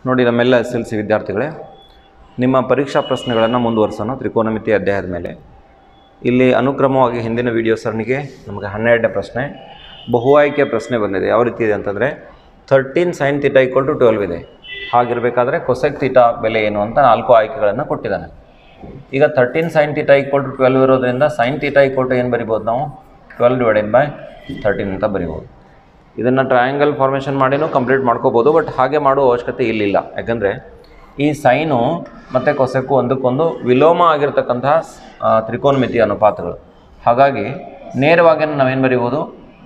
ನೋಡಿ ನಮ್ಮೆಲ್ಲ S L C ವಿದ್ಯಾರ್ಥಿಗಳೇ ನಿಮ್ಮ ಪರೀಕ್ಷಾ ಪ್ರಶ್ನೆಗಳನ್ನು ಮುಂದುವರ್ಸೋಣ ತ್ರಿಕೋನಮಿತಿ ಅಧ್ಯಾಯದ ಮೇಲೆ ಇಲ್ಲಿ ಅನುಕ್ರಮವಾಗಿ ಹಿಂದಿನ ವಿಡಿಯೋ ಸರಣಿಗೆ ನಮಗೆ ಹನ್ನೆರಡನೇ ಪ್ರಶ್ನೆ ಬಹು ಆಯ್ಕೆಯ ಪ್ರಶ್ನೆ ಬಂದಿದೆ ಯಾವ ರೀತಿ ಇದೆ ಅಂತಂದರೆ thirteen sine theta equal to twelve ಇದೆ ಹಾಗಿರಬೇಕಾದ್ರೆ ಕೊಸೆಕ್ ತೀಟಾ ಬೆಲೆ ಏನು ಅಂತ ನಾಲ್ಕು ಆಯ್ಕೆಗಳನ್ನು ಕೊಟ್ಟಿದ್ದಾನೆ ಈಗ thirteen sine theta equal to twelve ಇರೋದ್ರಿಂದ ಸೈನ್ ತೀಟಾ ಈಕ್ವಲ್ ಟು ಏನು ಬರಿಬೋದು ನಾವು ಟ್ವೆಲ್ ಡಿವೈಡೆಡ್ ಬೈ ಥರ್ಟೀನ್ ಅಂತ ಬರಿಬೋದು ಇದನ್ನು ಟ್ರಯಾಂಗಲ್ ಫಾರ್ಮೇಷನ್ ಮಾಡಿನೂ ಕಂಪ್ಲೀಟ್ ಮಾಡ್ಕೋಬೋದು ಬಟ್ ಹಾಗೆ ಮಾಡುವ ಅವಶ್ಯಕತೆ ಇಲ್ಲಿಲ್ಲ ಯಾಕಂದರೆ ಈ ಸೈನು ಮತ್ತು ಕೊಸೆಕ್ಕು ಒಂದಕ್ಕೊಂದು ವಿಲೋಮ ಆಗಿರ್ತಕ್ಕಂತಹ ಆ, ತ್ರಿಕೋನಮಿತಿ ಅನುಪಾತಗಳು ಹಾಗಾಗಿ ನೇರವಾಗಿ ನಾವೇನು ಬರಿಬೋದು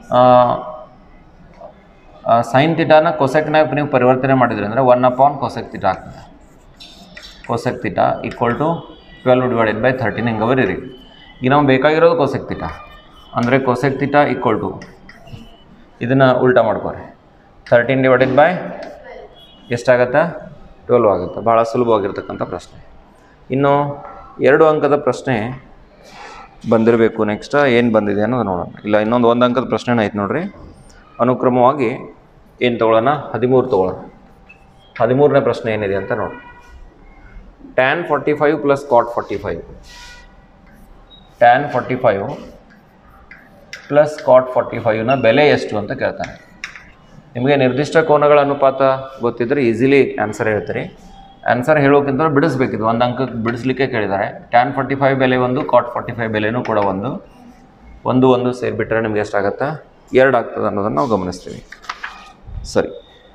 ಸೈನ್ ತಿಟಾನ ಕೊಸೆಕ್ನಾಗ ನೀವು ಪರಿವರ್ತನೆ ಮಾಡಿದ್ರಿ ಅಂದರೆ ಒನ್ ಅಪಾನ್ ಕೊಸೆಕ್ ತಿಟಾ ಆಗ್ತದೆ cosec theta equal to twelve divided by thirteen ಹಿಂಗೆ ಬರೀರಿ ಈಗ ನಾವು ಬೇಕಾಗಿರೋದು ಕೊಸೆಕ್ ತಿಟಾ ಅಂದರೆ ಕೊಸೆಕ್ ತಿಟಾ ಈಕ್ವಲ್ ಟು ಇದನ್ನು ಉಲ್ಟಾ ಮಾಡ್ಕೋರಿ ಥರ್ಟೀನ್ ಡಿವೈಡೆಡ್ ಬೈ ಎಷ್ಟಾಗತ್ತೆ ಟ್ವೆಲ್ವ್ ಆಗುತ್ತೆ ಭಾಳ ಸುಲಭವಾಗಿರ್ತಕ್ಕಂಥ ಪ್ರಶ್ನೆ ಇನ್ನು ಎರಡು ಅಂಕದ ಪ್ರಶ್ನೆ ಬಂದಿರಬೇಕು ನೆಕ್ಸ್ಟ್ ಏನು ಬಂದಿದೆ ಅನ್ನೋದು ನೋಡೋಣ ಇಲ್ಲ ಇನ್ನೊಂದು ಒಂದು ಅಂಕದ ಪ್ರಶ್ನೆನೇ ಐತೆ ನೋಡ್ರಿ ಅನುಕ್ರಮವಾಗಿ ಏನು ತೊಗೊಳ್ಳೋಣ ಹದಿಮೂರು ತೊಗೊಳ್ಳೋಣ ಹದಿಮೂರನೇ ಪ್ರಶ್ನೆ ಏನಿದೆ ಅಂತ ನೋಡಿ tan forty five plus cot forty five tan forty five plus cot forty ಫೈವ್ನ ಬೆಲೆ ಎಷ್ಟು ಅಂತ ಕೇಳ್ತಾನೆ ನಿಮಗೆ ನಿರ್ದಿಷ್ಟ ಕೋನಗಳ ಅನುಪಾತ ಗೊತ್ತಿದ್ದರೆ ಈಸಿಲಿ ಆನ್ಸರ್ ಹೇಳ್ತೀರಿ ಆನ್ಸರ್ ಹೇಳೋಕ್ಕಿಂತ ಬಿಡಿಸ್ಬೇಕಿದು ಒಂದು ಅಂಕಕ್ಕೆ ಬಿಡಿಸ್ಲಿಕ್ಕೆ ಕೇಳಿದ್ದಾರೆ ಟ್ಯಾನ್ ಫಾರ್ಟಿ ಫೈವ್ ಬೆಲೆ ಒಂದು ಕಾಟ್ ಫಾರ್ಟಿ ಫೈವ್ ಬೆಲೆನೂ ಕೂಡ ಒಂದು ಒಂದು ಒಂದು ಸೇರಿಬಿಟ್ರೆ ನಿಮ್ಗೆ ಎಷ್ಟಾಗತ್ತಾ ಎರಡು ಆಗ್ತದೆ ಅನ್ನೋದನ್ನು ನಾವು ಗಮನಿಸ್ತೀವಿ ಸರಿ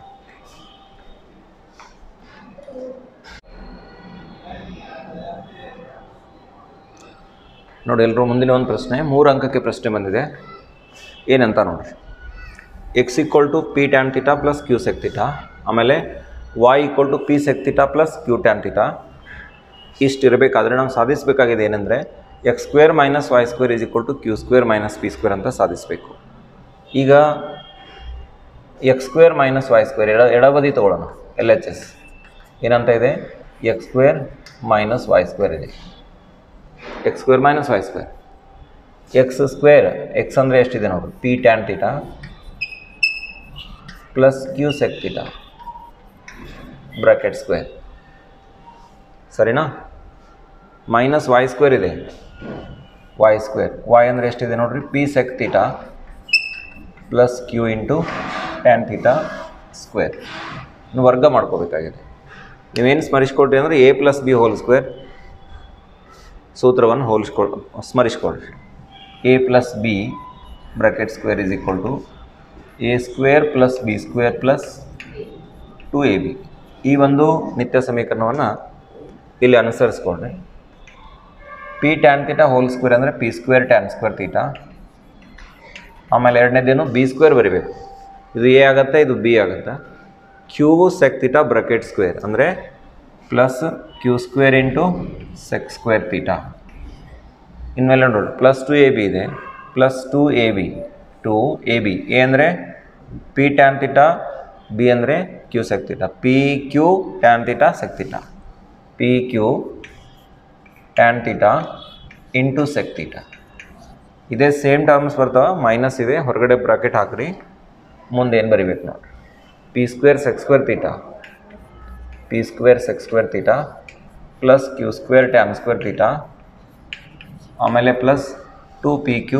ನೋಡಿ ಎಲ್ಲರೂ ಮುಂದಿನ ಒಂದು ಪ್ರಶ್ನೆ ಮೂರು ಅಂಕಕ್ಕೆ ಪ್ರಶ್ನೆ ಬಂದಿದೆ ಏನಂತ ನೋಡ್ರಿ x equal to p tan theta plus q sec theta ಆಮೇಲೆ y equal to p sec theta plus q tan theta ಇಷ್ಟು ಇರಬೇಕಾದ್ರೆ ನಾವು ಸಾಧಿಸಬೇಕಾಗಿದೆ ಏನಂದರೆ x square minus y square is equal to q square minus p square ಅಂತ ಸಾಧಿಸಬೇಕು ಈಗ x square minus y square ಎಡ ಎಡಬದಿ ತೊಗೊಳ್ಳೋಣ ಎಲ್ ಎಚ್ ಎಸ್ ಏನಂತ ಇದೆ x square minus y square ಇದೆ x square minus y square X square x ಅಂದರೆ ಎಷ್ಟಿದೆ ನೋಡು p tan theta plus q sec theta bracket square ಸರಿನಾ ಮೈನಸ್ ವೈ ಸ್ಕ್ವೇರ್ ಇದೆ ವೈ ಸ್ಕ್ವೇರ್ ವೈ ಅಂದರೆ ಎಷ್ಟಿದೆ ನೋಡ್ರಿ p sec theta plus q into tan theta square ಇನ್ನು ವರ್ಗ ಮಾಡ್ಕೋಬೇಕಾಗಿದೆ ನೀವೇನು ಸ್ಮರಿಸ್ಕೊಳ್ರಿ ಅಂದರೆ a plus b whole square ಸೂತ್ರವನ್ನು ಹೋಲಿಸ್ಕೊಳ್ ಸ್ಮರಿಸ್ಕೊಳ್ರಿ a plus b bracket square is equal to a square plus b square plus two a b ಈ ಒಂದು ನಿತ್ಯ ಸಮೀಕರಣವನ್ನು ಇಲ್ಲಿ ಅನುಸರಿಸ್ಕೊಳ್ರಿ p tan theta whole square ಅಂದರೆ p square tan square theta ಆಮೇಲೆ ಎರಡನೇದೇನು ಬಿ ಸ್ಕ್ವೇರ್ ಬರಿಬೇಕು ಇದು ಎ ಆಗುತ್ತೆ ಇದು ಬಿ ಆಗುತ್ತೆ q sec theta bracket square ಅಂದರೆ plus q square into sec square theta ಇನ್ಮೇಲೆ ನೋಡಿ ಪ್ಲಸ್ ಟು ಎ ಬಿ ಇದೆ plus two a b two a B a ಅಂದರೆ ಪಿ ಟ್ಯಾನ್ ತೀಟಾ ಬಿ ಅಂದರೆ q sec theta p q tan theta sec theta p q tan theta into sec theta ಇದೇ same terms ಬರ್ತಾವೆ minus ಇದೆ ಹೊರಗಡೆ bracket ಹಾಕ್ರಿ ಮುಂದೆ ಏನು ಬರಿಬೇಕು ನೋಡಿರಿ p square sec square theta p square sec square theta plus q square tan square theta ಆಮೇಲೆ plus two p q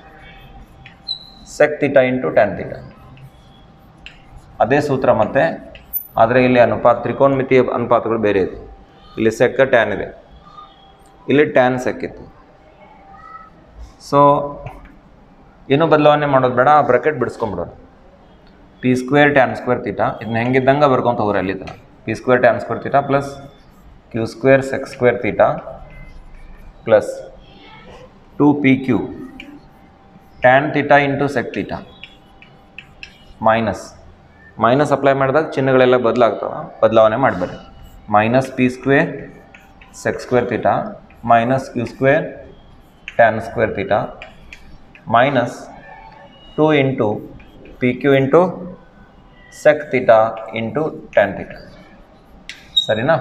sec theta into tan theta ಅದೇ ಸೂತ್ರ ಮತ್ತೆ ಆದರೆ ಇಲ್ಲಿ ಅನುಪಾತ ತ್ರಿಕೋನಮಿತಿಯ ಅನುಪಾತಗಳು ಬೇರೆ ಇದೆ ಇಲ್ಲಿ ಸೆಕ್ಕ ಟ್ಯಾನ್ ಇದೆ ಇಲ್ಲಿ ಟ್ಯಾನ್ ಸೆಕ್ ಇತ್ತು ಸೊ ಏನೂ ಬದಲಾವಣೆ ಮಾಡೋದು ಬೇಡ ಆ ಬ್ರಕೆಟ್ ಬಿಡಿಸ್ಕೊಂಬಿಡೋಣ p square tan square theta ಇದನ್ನ ಹೆಂಗಿದ್ದಂಗೆ ಬರ್ಕೊಂತ ಹೋಗ್ರಿ ಅಲ್ಲಿ ತನಕ p square tan square theta plus q square sec square theta plus two p q tan theta into sec theta minus minus apply ಮಾಡಿದಾಗ ಚಿಹ್ನೆಗಳೆಲ್ಲ ಬದಲಾಗ್ತವೆ ಬದಲಾವಣೆ ಮಾಡಬೇಡಿ minus p square sec square theta minus q square tan square theta minus two into p q into sec theta into tan theta ಸರಿನಾ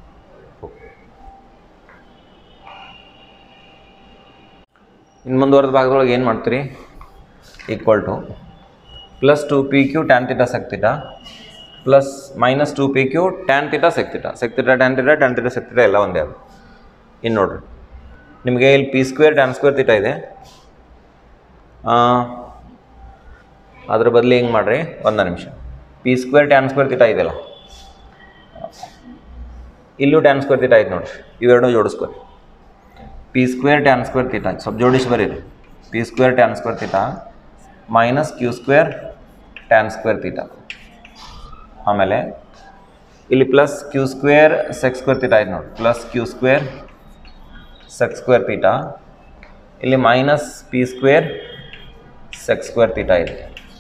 ಇನ್ನು ಮುಂದುವರೆದ ಭಾಗದೊಳಗೆ ಏನು ಮಾಡ್ತೀರಿ equal to plus two p q tan theta sec theta plus minus two p q tan theta sec theta sec theta tan theta tan theta sec theta ಎಲ್ಲ ಒಂದೇ ಅದು ಇನ್ನು ನೋಡ್ರಿ ನಿಮಗೆ ಇಲ್ಲಿ p square tan square theta ಇದೆ ಆ, ಅದ್ರ ಬದಲು ಹಿಂಗೆ ಮಾಡಿರಿ ಒಂದು ನಿಮಿಷ p square tan square theta ಇದೆಯಲ್ಲ ಇಲ್ಲೂ ಟ್ಯಾನ್ ಸ್ಕ್ವೇರ್ ತೀಟ ಐತೆ ನೋಡ್ರಿ ಇವೆರಡೂ ಜೋಡಿಸ್ಕೊರಿ p square tan square theta ಸ್ವಲ್ಪ ಜೋಡಿಸಿ ಬರೀರಿ p square tan square theta minus q square tan square theta ಆಮೇಲೆ ಇಲ್ಲಿ plus q square sec square theta ಐತೆ ನೋಡಿ plus q square sec square theta ಇಲ್ಲಿ minus p square sec square theta ಇದೆ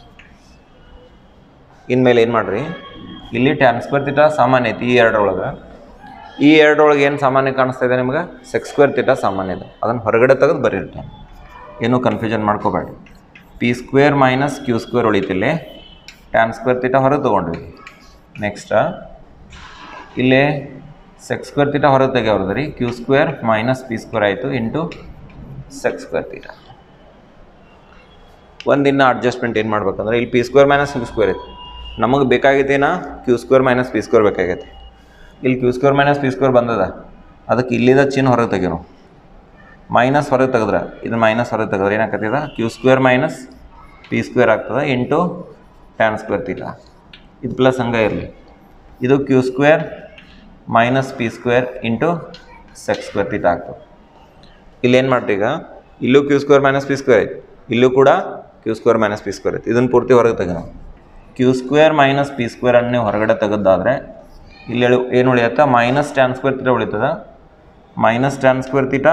ಇನ್ಮೇಲೆ ಏನು ಮಾಡಿರಿ ಇಲ್ಲಿ ಟ್ಯಾನ್ ಸ್ಕ್ವೇರ್ ತೀಟ ಸಾಮಾನ್ಯ ಐತಿ ಈ ಎರಡರೊಳಗೆ ಈ ಎರಡರೊಳಗೆ ಏನು ಸಾಮಾನ್ಯ ಕಾಣಿಸ್ತಾ ಇದೆ ನಿಮ್ಗೆ ಸೆಕ್ ಸ್ಕ್ವೇರ್ ತೀಟ ಸಾಮಾನ್ಯ ಇದೆ ಅದನ್ನು ಹೊರಗಡೆ ತೆಗೆದು ಬರೀರಿ ಏನೂ ಕನ್ಫ್ಯೂಷನ್ ಮಾಡ್ಕೋಬೇಡಿ p square minus q square ಉಳಿತಿಲ್ಲಿ ಟ್ಯಾನ್ ಸ್ಕ್ವೇರ್ ತೀಟ ಹೊರಗೆ ತೊಗೊಂಡ್ವಿ ನೆಕ್ಸ್ಟ್ ಇಲ್ಲಿ ಸೆಕ್ ಸ್ಕ್ವೇರ್ ತೀಟ ಹೊರಗೆ ತೆಗೆಯವ್ರದ್ದು ರೀ q square minus p square ಆಯಿತು ಇಂಟು ಸೆಕ್ ಸ್ಕ್ವೇರ್ ತೀಟ ಒಂದಿನ ಅಡ್ಜಸ್ಟ್ಮೆಂಟ್ ಏನು ಮಾಡ್ಬೇಕಂದ್ರೆ ಇಲ್ಲಿ p square minus q square ಐತಿ ನಮಗೆ ಬೇಕಾಗಿದ್ದೇನ q square minus p square ಬೇಕಾಗೈತಿ ಇಲ್ಲಿ q square minus p square ಬಂದದ ಅದಕ್ಕೆ ಇಲ್ಲಿದ ಚಿನ್ನ ಹೊರಗೆ ತೆಗೀನು ಮೈನಸ್ ಹೊರಗೆ ತೆಗೆದ್ರೆ ಇದು ಮೈನಸ್ ಹೊರಗೆ ತೆಗೆದ್ರೆ ಏನಾಗ್ತದ q square minus p square ಆಗ್ತದೆ ಇಂಟು ಟ್ಯಾನ್ ಸ್ಕ್ವೇರ್ ತೀಟ ಇದು ಪ್ಲಸ್ ಹಂಗೆ ಇರಲಿ ಇದು q square minus p square into sec square theta ಆಗ್ತದೆ ಇಲ್ಲೇನು ಮಾಡ್ರಿ ಈಗ ಇಲ್ಲೂ q square minus p square ಐತಿ ಇಲ್ಲೂ ಕೂಡ q square minus p square ಐತಿ ಇದನ್ನು ಪೂರ್ತಿ ಹೊರಗೆ ತೆಗೆದು ಕ್ಯೂ ಸ್ಕ್ವೇರ್ ಮೈನಸ್ ಪಿ ಸ್ಕ್ವೇರನ್ನು ನೀವು ಹೊರಗಡೆ ತೆಗೆದಾದ್ರೆ ಇಲ್ಲಿ ಹೇಳು ಏನು ಉಳಿಯುತ್ತೆ ಮೈನಸ್ ಟ್ಯಾನ್ ಸ್ಕ್ವೇರ್ ತೀಟ ಉಳಿತದ minus tan square theta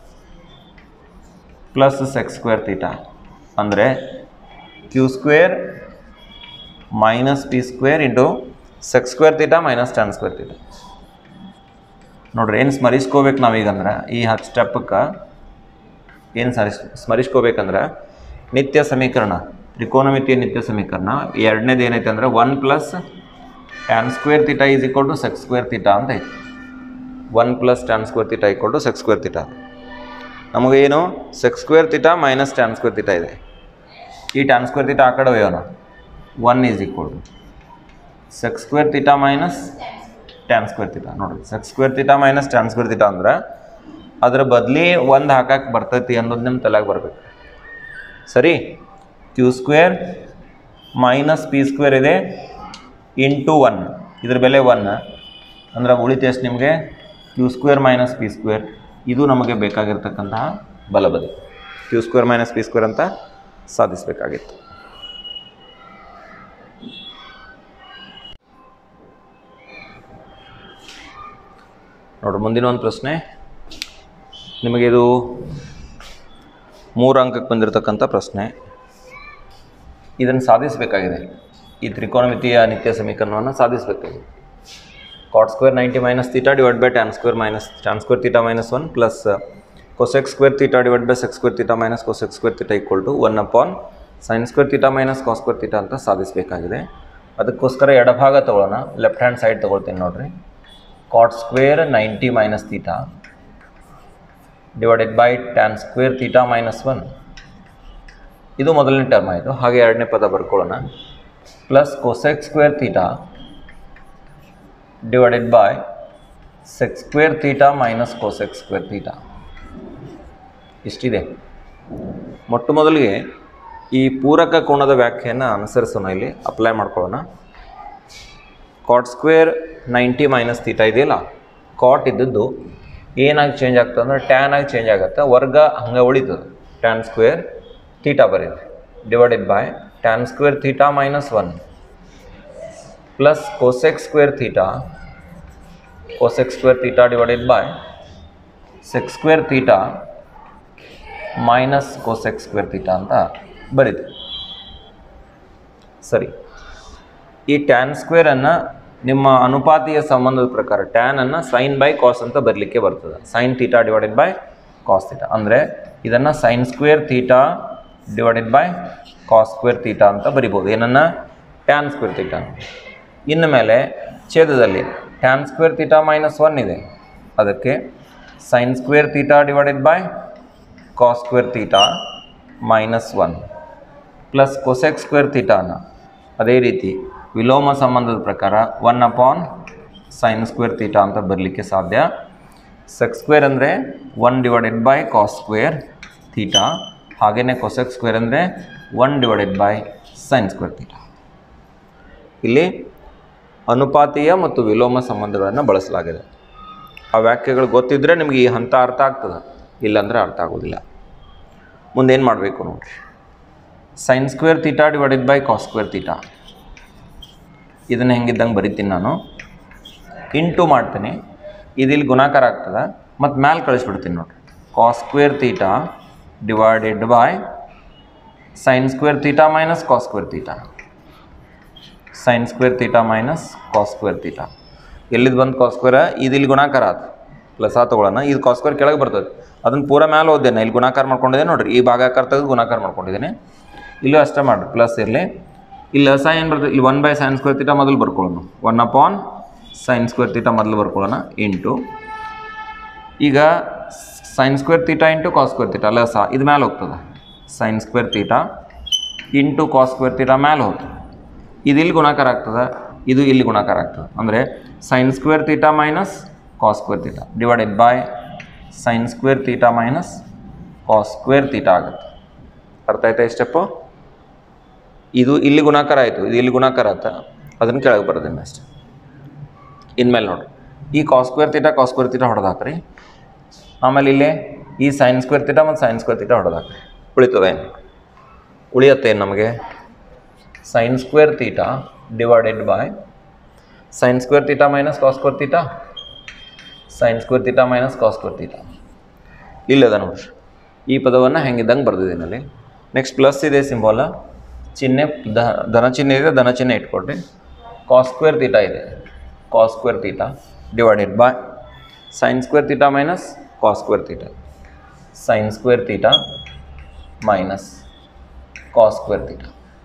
plus sec square theta ಅಂದರೆ q square minus p square into sec square theta minus tan square theta ನೋಡ್ರಿ ಏನು ಸ್ಮರಿಸ್ಕೋಬೇಕು ನಾವೀಗಂದ್ರೆ ಈ ಹತ್ತು ಸ್ಟೆಪ್ಪಕ್ಕೆ ಏನು ಸರಿಸ್ ಸ್ಮರಿಸ್ಕೋಬೇಕಂದ್ರೆ ನಿತ್ಯ ಸಮೀಕರಣ ತ್ರಿಕೋನಮಿತಿಯ ನಿತ್ಯ ಸಮೀಕರಣ ಎರಡನೇದು ಏನೈತೆ ಅಂದ್ರೆ one plus tan square theta is equal to sec square theta ಅಂತ ಐತಿ one plus tan square theta equal to sec square theta ನಮಗೆ ಏನು sec square theta minus tan square theta ಇದೆ ಈ ಟ್ಯಾನ್ ಸ್ಕ್ವೇರ್ ತೀಟ ಆ ಕಡೆ ಒಯ್ಯೋಣ one is equal to sec square theta minus tan square theta ನೋಡಿರಿ sec square theta minus tan square theta ಅಂದ್ರೆ ಅದ್ರ ಬದಲಿ ಒಂದು ಹಾಕಕ್ಕೆ ಬರ್ತೈತಿ ಅನ್ನೋದು ನಿಮ್ಮ ತಲೆಗೆ ಬರ್ಬೇಕು ಸರಿ q square minus p square ಇದೆ ಇಂಟು ಒನ್ ಇದ್ರ ಬೆಲೆ ಒನ್ ಅಂದ್ರೆ ಉಳಿತು ಎಷ್ಟು ನಿಮಗೆ q square minus p square ಇದು ನಮಗೆ ಬೇಕಾಗಿರ್ತಕ್ಕಂತಹ ಬಲಬದಿ q square minus p square ಅಂತ ಸಾಧಿಸಬೇಕಾಗಿತ್ತು ನೋಡ್ರಿ ಮುಂದಿನ ಒಂದು ಪ್ರಶ್ನೆ ನಿಮಗೆ ಇದು ಮೂರು ಅಂಕಕ್ಕೆ ಬಂದಿರತಕ್ಕಂಥ ಪ್ರಶ್ನೆ ಇದನ್ನು ಸಾಧಿಸಬೇಕಾಗಿದೆ ಈ ತ್ರಿಕೋನಮಿತಿಯ ನಿತ್ಯ ಸಮೀಕರಣವನ್ನು ಸಾಧಿಸಬೇಕಾಗಿದೆ cot square ninety minus theta divide by tan square minus tan square theta minus one plus cosec square theta divide by sec square theta minus cosec square theta equal to one upon sine square theta minus cos square theta ಅಂತ ಸಾಧಿಸಬೇಕಾಗಿದೆ ಅದಕ್ಕೋಸ್ಕರ ಎಡಭಾಗ ತೊಗೊಳ್ಳೋಣ left hand side ತೊಗೊಳ್ತೀನಿ ನೋಡಿರಿ cot square ninety minus theta divided by tan square theta minus one ಇದು ಮೊದಲನೇ term ಆಯಿತು ಹಾಗೆ ಎರಡನೇ ಪದ ಬರ್ಕೊಳ್ಳೋಣ plus cosec square theta divided by sec square theta minus cosec square theta ಇಷ್ಟಿದೆ ಮೊಟ್ಟ ಮೊದಲಿಗೆ ಈ ಪೂರಕ ಕೋಣದ ವ್ಯಾಖ್ಯೆಯನ್ನು ಅನುಸರಿಸೋಣ ಇಲ್ಲಿ ಅಪ್ಲೈ ಮಾಡ್ಕೊಳ್ಳೋಣ cot square ninety minus theta ಇದೆಯಲ್ಲ ಕಾಟ್ ಇದ್ದದ್ದು ಏನಾಗಿ ಚೇಂಜ್ ಆಗ್ತದೆ ಅಂದರೆ ಟ್ಯಾನ್ ಆಗಿ ಚೇಂಜ್ ಆಗುತ್ತೆ ವರ್ಗ ಹಂಗೆ ಉಳಿತದೆ ಟ್ಯಾನ್ ಸ್ಕ್ವೇರ್ ತೀಟಾ ಬರೀರಿ divided by tan square theta minus one plus cosec square theta cosec square theta divided by sec square theta minus cosec square theta ಅಂತ ಬರೀತೀವಿ ಸರಿ ಈ ಟ್ಯಾನ್ ಸ್ಕ್ವೇರನ್ನು ನಿಮ್ಮ ಅನುಪಾತೀಯ ಸಂಬಂಧದ ಪ್ರಕಾರ ಟ್ಯಾನನ್ನು ಸೈನ್ ಬೈ ಕಾಸ್ ಅಂತ ಬರಲಿಕ್ಕೆ ಬರ್ತದೆ sine theta divided by cos theta ಅಂದರೆ ಇದನ್ನು sine square theta divided by cos square theta ಅಂತ ಬರಿಬೋದು ಏನನ್ನು ಟ್ಯಾನ್ ಸ್ಕ್ವೇರ್ ತೀಟಾ ಇನ್ನು ಮೇಲೆ ಛೇದದಲ್ಲಿ tan square theta minus one ಇದೆ ಅದಕ್ಕೆ sine square theta divided by cos square theta minus one plus cosec square ತೀಟಾನ ಅದೇ ರೀತಿ ವಿಲೋಮ ಸಂಬಂಧದ ಪ್ರಕಾರ one upon sine square theta ಅಂತ ಬರಲಿಕ್ಕೆ ಸಾಧ್ಯ ಸೆಕ್ ಸ್ಕ್ವೇರ್ ಅಂದರೆ one divided by cos square theta ಹಾಗೆಯೇ ಕೊಸೆಕ್ ಸ್ಕ್ವೇರ್ ಅಂದರೆ one divided by sine square theta ಇಲ್ಲಿ ಅನುಪಾತೀಯ ಮತ್ತು ವಿಲೋಮ ಸಂಬಂಧಗಳನ್ನು ಬಳಸಲಾಗಿದೆ ಆ ವ್ಯಾಖ್ಯೆಗಳು ಗೊತ್ತಿದ್ದರೆ ನಿಮಗೆ ಈ ಹಂತ ಅರ್ಥ ಆಗ್ತದೆ ಇಲ್ಲಾಂದರೆ ಅರ್ಥ ಆಗೋದಿಲ್ಲ ಮುಂದೇನು ಮಾಡಬೇಕು ನೋಡಿರಿ sine square theta divided by cos square theta ಇದನ್ನು ಹೆಂಗಿದ್ದಂಗೆ ಬರಿತೀನಿ ನಾನು ಇಂಟು ಮಾಡ್ತೀನಿ ಇದು ಇಲ್ಲಿ ಗುಣಾಕಾರ ಆಗ್ತದೆ ಮತ್ತು ಮ್ಯಾಲೆ ಕಳಿಸ್ಬಿಡ್ತೀನಿ ನೋಡಿರಿ cos square theta divided by sine square theta minus cos square theta sine square theta minus cos square theta ಎಲ್ಲಿದ್ದು ಬಂದು ಕಾಸ್ ಸ್ಕ್ವೇರ್ ಇದು ಇಲ್ಲಿ ಗುಣಾಕಾರ ಆತು ಪ್ಲಸ್ ಆ ತೊಗೊಳ್ಳೋಣ ಇದು ಕಾಸ್ ಸ್ಕ್ವೇರ್ ಕೆಳಗೆ ಬರ್ತದೆ ಅದನ್ನು ಪೂರ ಮೇಲೆ ಓದ್ದೇನೆ ಇಲ್ಲಿ ಗುಣಾಕಾರ ಮಾಡ್ಕೊಂಡಿದ್ದೇನೆ ನೋಡಿರಿ ಈ ಭಾಗಾಕಾರ ತೆಗೆದು ಗುಣಾಕಾರ ಮಾಡ್ಕೊಂಡಿದ್ದೇನೆ ಇಲ್ಲೂ ಅಷ್ಟೇ ಮಾಡಿರಿ ಪ್ಲಸ್ ಇರಲಿ ಇಲ್ಲಿ ಸ ಏನು ಬರ್ತದೆ ಇಲ್ಲಿ one by sine square theta ಮೊದಲು ಬರ್ಕೊಳ್ಳೋಣ one upon sine square theta ಮೊದಲು ಬರ್ಕೊಳ್ಳೋಣ ಇಂಟು ಈಗ sine square theta into cos square theta ಅಲ್ಲ ಸ ಇದು ಮೇಲೆ ಹೋಗ್ತದೆ sine square theta into cos square theta ಮೇಲೆ ಹೋಗ್ತದೆ ಇದು ಇಲ್ಲಿ ಗುಣಾಕಾರ ಆಗ್ತದೆ ಇದು ಇಲ್ಲಿ ಗುಣಾಕಾರ ಆಗ್ತದೆ ಅಂದರೆ sine square theta minus cos square theta divided by sine square theta minus cos square theta ಆಗುತ್ತೆ ಅರ್ಥ ಆಯ್ತಾ ಈ ಸ್ಟೆಪ್ಪು ಇದು ಇಲ್ಲಿ ಗುಣಾಕಾರ ಆಯಿತು ಇದು ಇಲ್ಲಿ ಗುಣಾಕಾರ ಆಯ್ತಾ ಅದನ್ನು ಕೆಳಗೆ ಬರೋದಿಲ್ಲ ಅಷ್ಟೆ ಇನ್ಮೇಲೆ ನೋಡ್ರಿ ಈ cos square theta cos square theta ಹೊಡೆದಾಕ್ರಿ ಆಮೇಲೆ ಇಲ್ಲೇ ಈ ಸೈನ್ ಸ್ಕ್ವೇರ್ ತೀಟಾ ಮತ್ತು ಸೈನ್ ಸ್ಕ್ವೇರ್ ತೀಟಾ ಹೊಡೆದಾಕ್ರಿ ಉಳಿತದೆ ಏನು ಉಳಿಯತ್ತೆ ಏನು ನಮಗೆ sine square theta divided by sine square theta minus cos square theta sine square theta minus cos square theta ಇಲ್ಲದ ನೋಡ್ರಿ ಈ ಪದವನ್ನು ಹೆಂಗಿದ್ದಂಗೆ ಬರ್ದಿದ್ದೀನಿ ಅಲ್ಲಿ ನೆಕ್ಸ್ಟ್ ಪ್ಲಸ್ ಇದೆ ಸಿಂಬಾಲ ಚಿಹ್ನೆ ಧ ಧನ ಚಿಹ್ನೆ ಇದೆ ಧನ ಚಿಹ್ನೆ ಇಟ್ಕೊಡ್ರಿ ಕಾಸ್ ಸ್ಕ್ವೇರ್ ತೀಟಾ ಇದೆ cos square theta divided by sine square theta minus cos square theta sine square theta minus cos square theta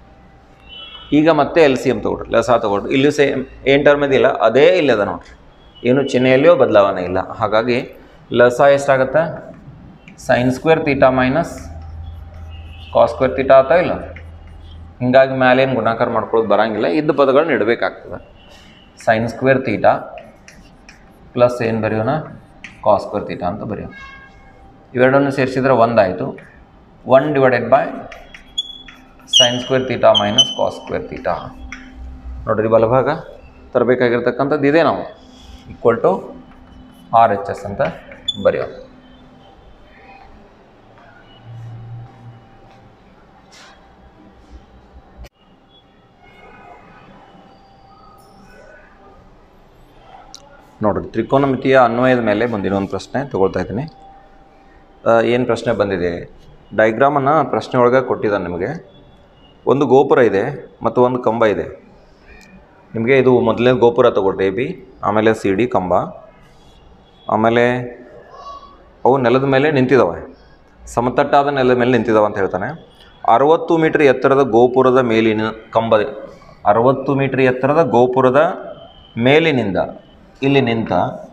ಈಗ ಮತ್ತೆ ಎಲ್ ಸಿ ಎಮ್ ತೊಗೊಳ್ರಿ ಲಸ ತೊಗೊಳ್ರಿ ಇಲ್ಲೂ ಸೇಮ್ ಏನು ಟರ್ಮ್ ಇದಿಲ್ಲ ಅದೇ ಇಲ್ಲದ ನೋಡ್ರಿ ಏನು ಚಿಹ್ನೆಯಲ್ಲಿಯೂ ಬದಲಾವಣೆ ಇಲ್ಲ ಹಾಗಾಗಿ ಲಸ ಎಷ್ಟಾಗುತ್ತೆ sine square theta minus cos square theta ಆತ ಇಲ್ಲ ಹಿಂಗಾಗಿ ಮ್ಯಾಲೇನು ಗುಣಾಕಾರ ಮಾಡ್ಕೊಳ್ಳೋದು ಬರಂಗಿಲ್ಲ ಇದ್ದ ಪದಗಳನ್ನ ಇಡಬೇಕಾಗ್ತದೆ ಸೈನ್ ಸ್ಕ್ವೇರ್ ತೀಟಾ ಪ್ಲಸ್ ಏನು ಬರೆಯೋಣ ಕಾಸ್ ಸ್ಕ್ವೇರ್ ತೀಟಾ ಅಂತ ಬರೆಯೋಣ ಇವೆರಡನ್ನು ಸೇರಿಸಿದ್ರೆ ಒಂದಾಯಿತು one divided by sine square theta minus cos square theta ನೋಡ್ರಿ ಬಲಭಾಗ ತರಬೇಕಾಗಿರ್ತಕ್ಕಂಥದ್ದು ಇದೆ ನಾವು equal to R H S ಅಂತ ಬರೆಯೋಣ ನೋಡ್ರಿ ತ್ರಿಕೋನಮಿತಿಯ ಅನ್ವಯದ ಮೇಲೆ ಮುಂದಿನ ಒಂದು ಪ್ರಶ್ನೆ ತಗೊಳ್ತಾ ಇದ್ದೀನಿ ಏನು ಪ್ರಶ್ನೆ ಬಂದಿದೆ ಡೈಗ್ರಾಮನ್ನು ಪ್ರಶ್ನೆ ಒಳಗೆ ಕೊಟ್ಟಿದ್ದಾನೆ ನಿಮಗೆ ಒಂದು ಗೋಪುರ ಇದೆ ಮತ್ತು ಒಂದು ಕಂಬ ಇದೆ ನಿಮಗೆ ಇದು ಮೊದಲನೇ ಗೋಪುರ ತಗೊಳ್ರಿ ಬಿ ಆಮೇಲೆ ಸಿ ಡಿ ಕಂಬ ಆಮೇಲೆ ಅವು ನೆಲದ ಮೇಲೆ ನಿಂತಿದ್ದಾವೆ ಸಮತಟ್ಟಾದ ನೆಲದ ಮೇಲೆ ನಿಂತಿದ್ದಾವೆ ಅಂತ ಹೇಳ್ತಾನೆ ಅರವತ್ತು ಮೀಟ್ರ್ ಎತ್ತರದ ಗೋಪುರದ ಮೇಲಿನ ಕಂಬ ಅರವತ್ತು ಮೀಟ್ರ್ ಎತ್ತರದ ಗೋಪುರದ ಮೇಲಿನಿಂದ ಇಲ್ಲಿ ನಿಂತ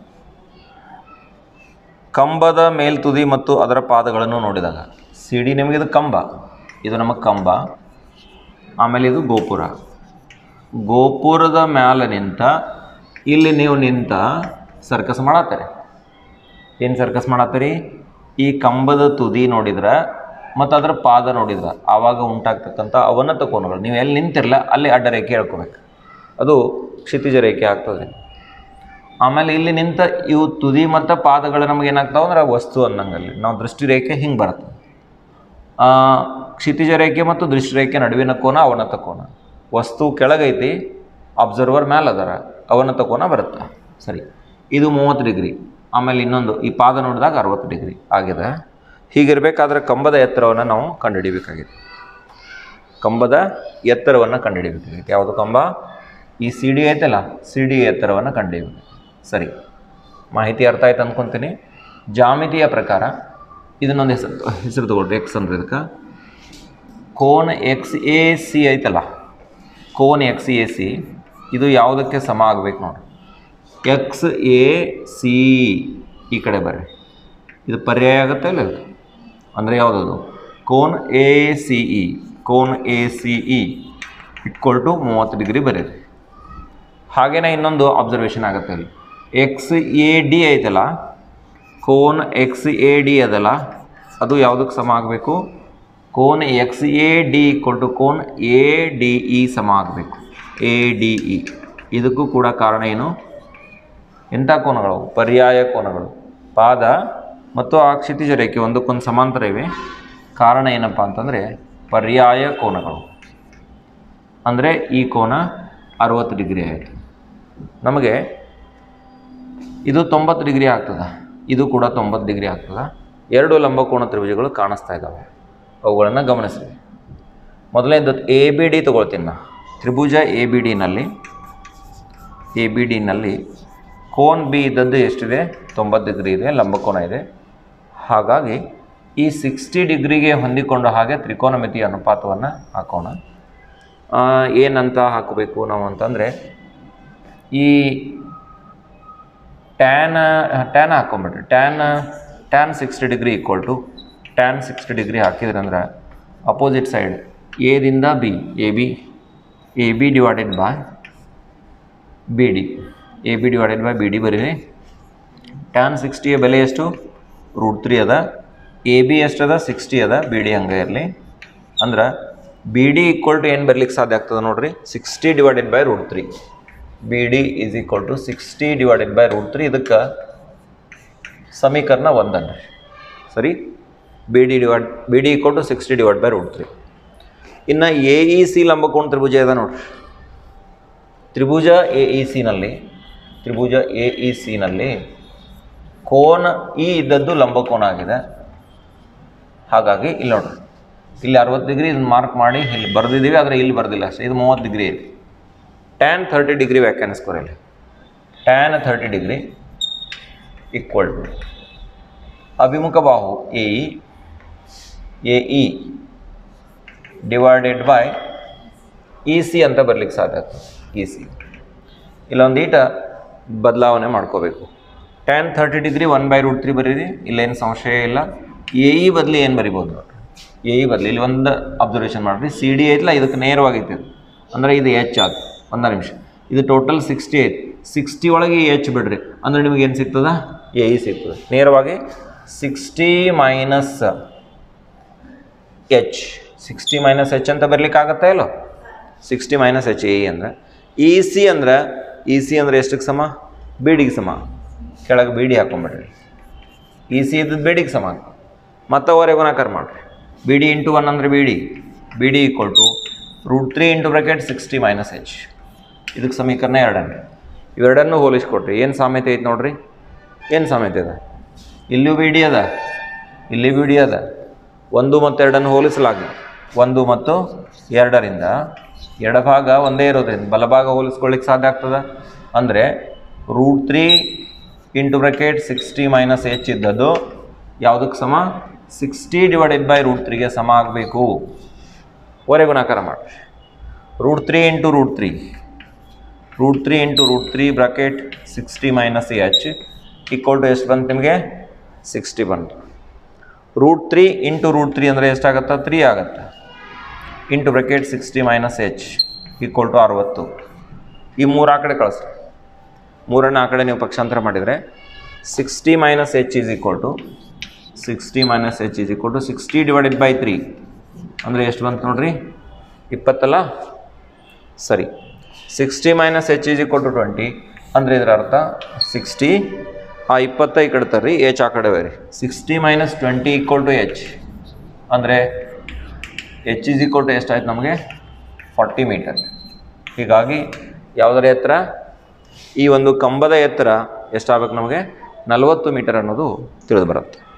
ಕಂಬದ ಮೇಲ್ತುದಿ ಮತ್ತು ಅದರ ಪಾದಗಳನ್ನು ನೋಡಿದಾಗ ಸಿ ಡಿ ನಿಮಗೆ ಇದು ಕಂಬ ಇದು ನಮಗೆ ಕಂಬ ಆಮೇಲೆ ಇದು ಗೋಪುರ ಗೋಪುರದ ಮ್ಯಾಲೆ ನಿಂತ ಇಲ್ಲಿ ನೀವು ನಿಂತ ಸರ್ಕಸ್ ಮಾಡತ್ತಾರೆ ಏನು ಸರ್ಕಸ್ ಮಾಡತ್ತೀರಿ ಈ ಕಂಬದ ತುದಿ ನೋಡಿದ್ರೆ ಮತ್ತು ಅದರ ಪಾದ ನೋಡಿದ್ರೆ ಆವಾಗ ಉಂಟಾಗ್ತಕ್ಕಂಥ ಅವನತ ಕೋನಗಳು ನೀವು ಎಲ್ಲಿ ನಿಂತಿರಲ್ಲ ಅಲ್ಲಿ ಅಡ್ಡ ರೇಖೆ ಹೇಳ್ಕೊಬೇಕು ಅದು ಕ್ಷಿತಿಜ ರೇಖೆ ಆಗ್ತದೆ ಆಮೇಲೆ ಇಲ್ಲಿ ನಿಂತ ಇವು ತುದಿ ಮತ್ತು ಪಾದಗಳು ನಮಗೆ ಏನಾಗ್ತಾವೆ ಅಂದ್ರೆ ವಸ್ತು ಅನ್ನಂಗಲ್ಲಿ ನಾವು ದೃಷ್ಟಿ ರೇಖೆ ಹಿಂಗೆ ಬರುತ್ತೆ ಆ, ಕ್ಷಿತಿಜ ರೇಖೆ ಮತ್ತು ದೃಷ್ಟಿ ರೇಖೆ ನಡುವಿನ ಕೋನ ಅವನತ ಕೋನ ವಸ್ತು ಕೆಳಗೈತಿ ಅಬ್ಸರ್ವರ್ ಮ್ಯಾಲೆ ಅದರ ಅವನತ ಕೋನ ಬರುತ್ತೆ ಸರಿ ಇದು ಮೂವತ್ತು ಡಿಗ್ರಿ ಆಮೇಲೆ ಇನ್ನೊಂದು ಈ ಪಾದ ನೋಡಿದಾಗ ಅರವತ್ತು ಡಿಗ್ರಿ ಆಗಿದೆ ಹೀಗಿರಬೇಕಾದ್ರೆ ಕಂಬದ ಎತ್ತರವನ್ನು ನಾವು ಕಂಡುಹಿಡಿಬೇಕಾಗಿದೆ ಕಂಬದ ಎತ್ತರವನ್ನು ಕಂಡುಹಿಡಿಬೇಕಾಗಿದೆ ಯಾವುದು ಕಂಬ ಈ ಸಿ ಡಿ ಐತಲ್ಲ ಸಿ ಡಿ ಎತ್ತರವನ್ನು ಕಂಡುಹಿಡಿಬೇಕು ಸರಿ ಮಾಹಿತಿ ಅರ್ಥ ಆಯ್ತು ಅಂದ್ಕೊತೀನಿ ಜಾಮಿತಿಯ ಪ್ರಕಾರ ಇದನ್ನೊಂದು ಹೆಸರು ಹೆಸರು ತಗೊಳ್ರಿ ಎಕ್ಸ್ ಅಂದ್ರೆ ಇದಕ್ಕೆ ಕೋನ್ ಎಕ್ಸ್ ಎ ಸಿ ಐತಲ್ಲ ಕೋನ್ ಎಕ್ಸ್ ಎ ಸಿ ಇದು ಯಾವುದಕ್ಕೆ ಸಮ ಆಗಬೇಕು ನೋಡಿ ಎಕ್ಸ್ ಎ ಸಿ ಈ ಕಡೆ ಬರ್ರಿ ಇದು ಪರ್ಯಾಯ ಆಗುತ್ತೆ ಇಲ್ಲ ಇದು? ಅಂದರೆ ಯಾವುದದು ಕೋನ್ ಎ ಸಿ ಇ ಕೋನ್ A C E equal to ಮೂವತ್ತು ಡಿಗ್ರಿ ಬರೀರಿ ಹಾಗೇನೆ ಇನ್ನೊಂದು ಅಬ್ಸರ್ವೇಷನ್ ಆಗುತ್ತೆ ಇಲ್ಲಿ ಎಕ್ಸ್ ಎ ಡಿ ಐತಲ್ಲ ಕೋನ್ ಎಕ್ಸ್ ಎ ಡಿ ಅದಲ್ಲ ಅದು ಯಾವುದಕ್ಕೆ ಸಮ ಆಗಬೇಕು ಕೋನ್ X A D equal to ಕೋನ್ ಎ ಡಿ ಇ ಸಮ ಆಗಬೇಕು ಎ ಡಿ ಇ ಇದಕ್ಕೂ ಕೂಡ ಕಾರಣ ಏನು ಎಂಥ ಕೋನಗಳು ಪರ್ಯಾಯ ಕೋನಗಳು ಪಾದ ಮತ್ತು ಆ ಕ್ಷಿತಿಜ ರೇಖೆ ಒಂದಕ್ಕೊಂದು ಸಮಾಂತರ ಇವೆ ಕಾರಣ ಏನಪ್ಪ ಅಂತಂದರೆ ಪರ್ಯಾಯ ಕೋನಗಳು ಅಂದರೆ ಈ ಕೋನ ಅರುವತ್ತು ಡಿಗ್ರಿ ಆಯಿತು ನಮಗೆ ಇದು ತೊಂಬತ್ತು ಡಿಗ್ರಿ ಆಗ್ತದೆ ಇದು ಕೂಡ ತೊಂಬತ್ತು ಡಿಗ್ರಿ ಆಗ್ತದೆ ಎರಡು ಲಂಬಕೋನ ತ್ರಿಭುಜಗಳು ಕಾಣಿಸ್ತಾ ಇದ್ದಾವೆ ಅವುಗಳನ್ನು ಗಮನಿಸಿ ಮೊದಲನೇದು ಎ ಬಿ ಡಿ ತೊಗೊಳ್ತೀನಿ ನಾ ತ್ರಿಭುಜ ಎ ಬಿ ಡಿನಲ್ಲಿ ಎ ಬಿ ಡಿನಲ್ಲಿ ಕೋನ್ ಬಿ ಇದ್ದದ್ದು ಎಷ್ಟಿದೆ ತೊಂಬತ್ತು ಡಿಗ್ರಿ ಇದೆ ಲಂಬಕೋನ ಇದೆ ಹಾಗಾಗಿ ಈ ಸಿಕ್ಸ್ಟಿ ಡಿಗ್ರಿಗೆ ಹೊಂದಿಕೊಂಡ ಹಾಗೆ ತ್ರಿಕೋನಮಿತಿ ಅನುಪಾತವನ್ನು ಹಾಕೋಣ ಆ, ಏನಂತ ಹಾಕಬೇಕು ನಾವು ಅಂತಂದರೆ ಈ ಟ್ಯಾನ್ ಟ್ಯಾನ್ ಹಾಕೊಂಬಿಟ್ರಿ tan tan sixty degree equal to tan sixty degree ಹಾಕಿದ್ರೆ ಅಂದ್ರೆ ಅಪೋಸಿಟ್ ಸೈಡ್ ಎದಿಂದ B A B A B divided by B D A B divided by B D ಬರೀರಿ ಟ್ಯಾನ್ ಸಿಕ್ಸ್ಟಿಯ ಬೆಲೆ ಎಷ್ಟು ರೂಟ್ ತ್ರೀ ಅದ A B ಎಷ್ಟದ sixty ಅದ ಬಿ ಡಿ ಹಂಗೆ ಇರಲಿ ಅಂದ್ರೆ ಬಿ ಡಿ ಈಕ್ವಲ್ ಟು ಏನು ಬರ್ಲಿಕ್ಕೆ ಸಾಧ್ಯ ಆಗ್ತದೆ ನೋಡ್ರಿ sixty divided by root three B D is equal to sixty divided by root three ಇದಕ್ಕೆ ಸಮೀಕರಣ ಒಂದನ್ರಿ ಸರಿ B D divide B D equal to sixty divide by root three ಇನ್ನು ಎ ಇ ಸಿ ಲಂಬಕೋಣ ತ್ರಿಭುಜ ಇದೆ ನೋಡ್ರಿ ತ್ರಿಭುಜ ಎ ಇ ಸಿನಲ್ಲಿ ತ್ರಿಭುಜ ಎ ಇ ಸಿನಲ್ಲಿ ಕೋನ ಈ ಇದ್ದದ್ದು ಲಂಬಕೋನ ಆಗಿದೆ ಹಾಗಾಗಿ ಇಲ್ಲಿ ನೋಡ್ರಿ ಇಲ್ಲಿ ಅರವತ್ತು ಡಿಗ್ರಿ ಇದನ್ನ ಮಾರ್ಕ್ ಮಾಡಿ ಇಲ್ಲಿ ಬರೆದಿದ್ದೀವಿ ಆದರೆ ಇಲ್ಲಿ ಬರೆದಿಲ್ಲ ಅಷ್ಟೇ ಇದು ಮೂವತ್ತು ಡಿಗ್ರಿ ಇದೆ ಟ್ಯಾನ್ ಥರ್ಟಿ ಡಿಗ್ರಿ ವ್ಯಾಖ್ಯಾನಿಸ್ಕೊರಿ ಇಲ್ಲಿ tan thirty degree equal to ಅಭಿಮುಖ ಬಾಹು A E A E divided by E C ಅಂತ ಬರ್ಲಿಕ್ಕೆ ಸಾಧ್ಯ ಆಗ್ತದೆ ಇ ಸಿ ಇಲ್ಲೊಂದು ಈಟ ಬದಲಾವಣೆ ಮಾಡ್ಕೋಬೇಕು tan thirty degree one by root three ಬರೀರಿ ಇಲ್ಲೇನು ಸಂಶಯ ಇಲ್ಲ ಎ ಇ ಬದಲಿ ಏನು ಬರಿಬೋದು ನೋಡ್ರಿ ಎ ಇ ಬದಲಿ ಇಲ್ಲಿ ಒಂದು ಅಬ್ಸರ್ವೇಷನ್ ಮಾಡಿರಿ ಸಿ ಡಿ ಐತಲ್ಲ ಇದಕ್ಕೆ ನೇರವಾಗೈತಿ ಇದು ಅಂದರೆ ಇದು ಎಚ್ ಆದ ಒಂದು ನಿಮಿಷ ಇದು ಟೋಟಲ್ ಸಿಕ್ಸ್ಟಿ ಐತಿ ಸಿಕ್ಸ್ಟಿ ಒಳಗೆ ಎಚ್ ಬಿಡ್ರಿ ಅಂದರೆ ನಿಮಗೆ ಏನು ಸಿಗ್ತದ ಎ ಇ ಸಿಗ್ತದೆ ನೇರವಾಗಿ sixty minus H sixty minus H ಅಂತ ಬರ್ಲಿಕ್ಕೆ ಆಗತ್ತಾ ಇಲ್ಲೋ ಸಿಕ್ಸ್ಟಿ ಮೈನಸ್ ಎಚ್ ಎ ಅಂದರೆ ಇ ಸಿ ಅಂದ್ರೆ ಇ ಸಿ ಅಂದರೆ ಎಷ್ಟಕ್ಕೆ ಸಮ ಬೀಡಿಗೆ ಸಮ ಕೆಳಗೆ ಬೀಡಿ ಹಾಕೊಂಬಿಡ್ರಿ ಇ ಸಿ ಇದ್ದದ್ದು ಬೀಡಿಗೆ ಸಮ ಮತ್ತೆ ಅವರೇ ಗುಣಾಕಾರ ಮಾಡಿರಿ ಬಿ ಡಿ ಇಂಟು ಒನ್ ಅಂದರೆ B D B D equal to root three into bracket sixty minus H ಇದಕ್ಕೆ ಸಮೀಕರಣ ಎರಡನ್ರಿ ಇವೆರಡನ್ನೂ ಹೋಲಿಸ್ಕೊಟ್ರಿ ಏನು ಸಾಮ್ಯತೆ ಐತೆ ನೋಡ್ರಿ ಏನು ಸಾಮ್ಯತೆ ಅದ ಇಲ್ಲೂ ಬಿ ಡಿ ಅದ ಇಲ್ಲಿ ಬಿ ಡಿ ಅದ ಒಂದು ಮತ್ತು ಎರಡನ್ನು ಹೋಲಿಸಲಾಗಿ ಒಂದು ಮತ್ತು ಎರಡರಿಂದ ಎಡಭಾಗ ಒಂದೇ ಇರೋದ್ರಿಂದ ಬಲಭಾಗ ಹೋಲಿಸ್ಕೊಳ್ಳಿಕ್ಕೆ ಸಾಧ್ಯ ಆಗ್ತದೆ ಅಂದರೆ root three into bracket sixty minus H ಇದ್ದದ್ದು ಯಾವುದಕ್ಕೆ ಸಮ ಸಿಕ್ಸ್ಟಿ ಡಿವೈಡೆಡ್ ಬೈ ರೂಟ್ ತ್ರೀಗೆ ಸಮ ಆಗಬೇಕು ಒರೆ ಗುಣಾಕಾರ ಮಾಡಿರಿ root three into root three root three into root three bracket sixty minus H equal to ಎಷ್ಟು ಬಂತು ನಿಮಗೆ ಸಿಕ್ಸ್ಟಿ ಬಂತು root three into root three ಅಂದರೆ ಎಷ್ಟಾಗತ್ತೆ ತ್ರೀ ಆಗುತ್ತೆ into bracket sixty minus H equal to ಅರವತ್ತು ಈ ಮೂರು ಆ ಕಡೆ ಕಳಿಸ್ರಿ ಮೂರನ್ನು ಆ ಕಡೆ ನೀವು ಪಕ್ಷಾಂತರ ಮಾಡಿದರೆ sixty minus H is equal to sixty minus H is equal to sixty divided by three ಅಂದರೆ ಎಷ್ಟು ಬಂತು ನೋಡ್ರಿ ಇಪ್ಪತ್ತಲ್ಲ ಸರಿ sixty minus H is equal to twenty ಅಂದರೆ ಇದರ ಅರ್ಥ ಸಿಕ್ಸ್ಟಿ ಆ ಇಪ್ಪತ್ತ ಈ ಕಡೆ ತರ್ರಿ ಎಚ್ ಆ ಕಡೆ ಬೇರೆ sixty minus twenty equal to H ಅಂದರೆ ಎಚ್ ಈಸ್ ಈಕ್ವಲ್ ಟು ಎಷ್ಟಾಯ್ತು ನಮಗೆ ಫಾರ್ಟಿ ಮೀಟರ್ ಹೀಗಾಗಿ ಯಾವುದರ ಎತ್ತರ ಈ ಒಂದು ಕಂಬದ ಎತ್ತರ ಎಷ್ಟಾಗಬೇಕು ನಮಗೆ ನಲವತ್ತು ಮೀಟರ್ ಅನ್ನೋದು ತಿಳಿದು ಬರುತ್ತೆ